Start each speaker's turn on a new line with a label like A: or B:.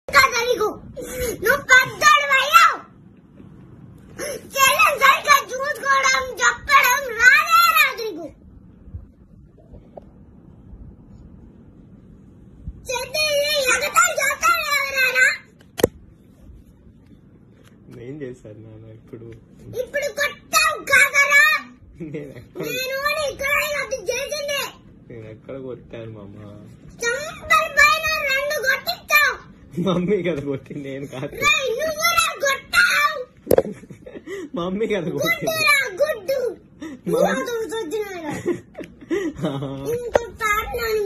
A: కదా నీకు నువ్వు పెద్దోడు అయ్యావు చెల్లెం సరిగ్గా చూసుకోవడం చెప్పడం రానే రాదు నీకు చెడ్డది ఎగతాళి చేస్తాడు ఎవరైనా
B: నేను చేశాను నాన్న ఇప్పుడు
A: ఇప్పుడు కొట్టావు కాదరా
B: నేను ఎక్కడ
A: నేను ఇక్కడ అది చేసింది
B: నేను ఎక్కడ కొట్టాను మామ
A: చంపల్ పైన రెండు కొట్టిస్తావు
B: మమ్మీ కదా కొట్టింది నేను కాదు
A: రేయ్, నువ్వు కూడా కొట్టావు
B: మమ్మీ కదా కొట్టింది
A: గుడ్డురా గుడ్డు
B: మమ్మీ-
A: నువ్వు చూస్తున్నాడు ఇంకొకసారి నన్ను